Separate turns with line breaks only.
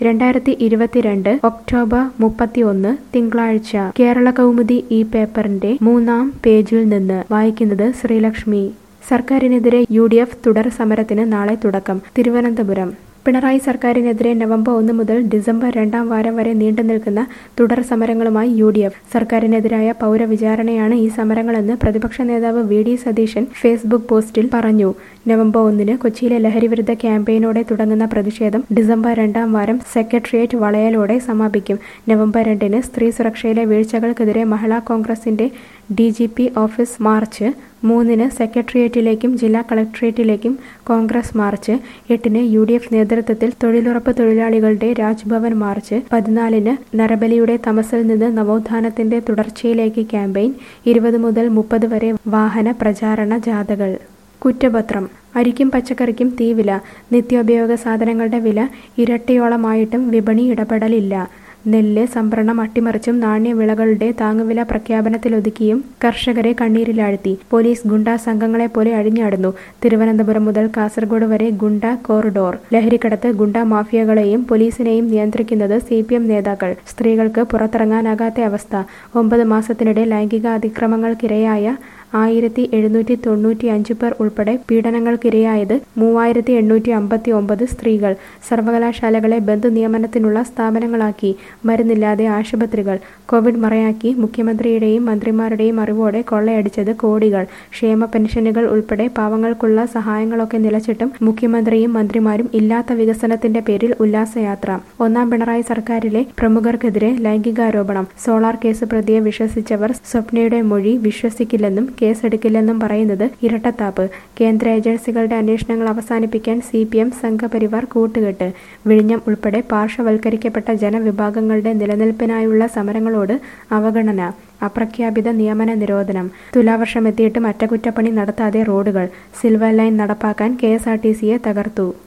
രണ്ടായിരത്തി ഇരുപത്തിരണ്ട് ഒക്ടോബർ മുപ്പത്തിയൊന്ന് തിങ്കളാഴ്ച കേരള കൗമുദി ഈ പേപ്പറിന്റെ മൂന്നാം പേജിൽ നിന്ന് വായിക്കുന്നത് ശ്രീലക്ഷ്മി സർക്കാരിനെതിരെ യു ഡി എഫ് തുടർ സമരത്തിന് നാളെ തുടക്കം തിരുവനന്തപുരം പിണറായി സർക്കാരിനെതിരെ നവംബർ ഒന്ന് മുതൽ ഡിസംബർ രണ്ടാം വാരം വരെ നീണ്ടുനിൽക്കുന്ന തുടർ സമരങ്ങളുമായി യു ഡി എഫ് സർക്കാരിനെതിരായ പൗരവിചാരണയാണ് ഈ സമരങ്ങളെന്ന് പ്രതിപക്ഷ നേതാവ് വി ഡി സതീശൻ ഫേസ്ബുക്ക് പോസ്റ്റിൽ പറഞ്ഞു നവംബർ ഒന്നിന് കൊച്ചിയിലെ ലഹരിവിരുദ്ധ ക്യാമ്പയിനോടെ തുടങ്ങുന്ന പ്രതിഷേധം ഡിസംബർ രണ്ടാം വാരം സെക്രട്ടേറിയറ്റ് വളയലോടെ സമാപിക്കും നവംബർ രണ്ടിന് സ്ത്രീ സുരക്ഷയിലെ വീഴ്ചകൾക്കെതിരെ മഹിളാ കോൺഗ്രസിന്റെ D G P office march മൂന്നിന് സെക്രട്ടേറിയറ്റിലേക്കും ജില്ലാ കളക്ടറേറ്റിലേക്കും കോൺഗ്രസ് മാർച്ച് എട്ടിന് യു ഡി എഫ് നേതൃത്വത്തിൽ തൊഴിലുറപ്പ് തൊഴിലാളികളുടെ രാജ്ഭവൻ മാർച്ച് പതിനാലിന് നരബലിയുടെ തമസിൽ നിന്ന് നവോത്ഥാനത്തിന്റെ തുടർച്ചയിലേക്ക് ക്യാമ്പയിൻ ഇരുപത് മുതൽ മുപ്പത് വരെ വാഹന പ്രചാരണ ജാഥകൾ കുറ്റപത്രം അരിക്കും പച്ചക്കറിക്കും തീവില നിത്യോപയോഗ സാധനങ്ങളുടെ വില ഇരട്ടിയോളമായിട്ടും വിപണി ഇടപെടലില്ല നെല്ല് സംഭരണം അട്ടിമറിച്ചും നാണ്യവിളകളുടെ താങ്ങുവില പ്രഖ്യാപനത്തിലൊതുക്കിയും കർഷകരെ കണ്ണീരിലാഴ്ത്തി പോലീസ് ഗുണ്ടാ സംഘങ്ങളെ പോലെ അഴിഞ്ഞാടുന്നു തിരുവനന്തപുരം മുതൽ കാസർഗോഡ് വരെ ഗുണ്ട കോറിഡോർ ലഹരിക്കടത്ത് ഗുണ്ടാ മാഫിയകളെയും പോലീസിനെയും നിയന്ത്രിക്കുന്നത് സി പി എം നേതാക്കൾ സ്ത്രീകൾക്ക് പുറത്തിറങ്ങാനാകാത്ത അവസ്ഥ ഒമ്പത് മാസത്തിനിടെ ലൈംഗിക അതിക്രമങ്ങൾക്കിരയായ ആയിരത്തി എഴുന്നൂറ്റി തൊണ്ണൂറ്റി അഞ്ച് പേർ ഉൾപ്പെടെ പീഡനങ്ങൾക്കിരയായത് മൂവായിരത്തി എണ്ണൂറ്റി അമ്പത്തി ഒമ്പത് സ്ത്രീകൾ സർവകലാശാലകളെ ബന്ധു നിയമനത്തിനുള്ള സ്ഥാപനങ്ങളാക്കി മരുന്നില്ലാതെ ആശുപത്രികൾ കോവിഡ് മറയാക്കി മുഖ്യമന്ത്രിയുടെയും മന്ത്രിമാരുടെയും അറിവോടെ കൊള്ളയടിച്ചത് കോടികൾ ക്ഷേമ പെൻഷനുകൾ ഉൾപ്പെടെ പാവങ്ങൾക്കുള്ള സഹായങ്ങളൊക്കെ നിലച്ചിട്ടും മുഖ്യമന്ത്രിയും മന്ത്രിമാരും ഇല്ലാത്ത വികസനത്തിന്റെ പേരിൽ ഉല്ലാസയാത്ര ഒന്നാം പിണറായി സർക്കാരിലെ പ്രമുഖർക്കെതിരെ ലൈംഗികാരോപണം സോളാർ കേസ് പ്രതിയെ വിശ്വസിച്ചവർ സ്വപ്നയുടെ മൊഴി വിശ്വസിക്കില്ലെന്നും കേസെടുക്കില്ലെന്നും പറയുന്നത് ഇരട്ടത്താപ്പ് കേന്ദ്ര ഏജൻസികളുടെ അന്വേഷണങ്ങൾ അവസാനിപ്പിക്കാൻ സി പി എം സംഘപരിവാർ കൂട്ടുകെട്ട് വിഴിഞ്ഞം ഉൾപ്പെടെ പാർശ്വവൽക്കരിക്കപ്പെട്ട ജനവിഭാഗങ്ങളുടെ നിലനിൽപ്പിനായുള്ള സമരങ്ങളോട് അവഗണന അപ്രഖ്യാപിത നിയമന നിരോധനം തുലാവർഷമെത്തിയിട്ടും അറ്റകുറ്റപ്പണി നടത്താതെ റോഡുകൾ സിൽവർ ലൈൻ നടപ്പാക്കാൻ കെ എസ് ആർ ടി സിയെ തകർത്തു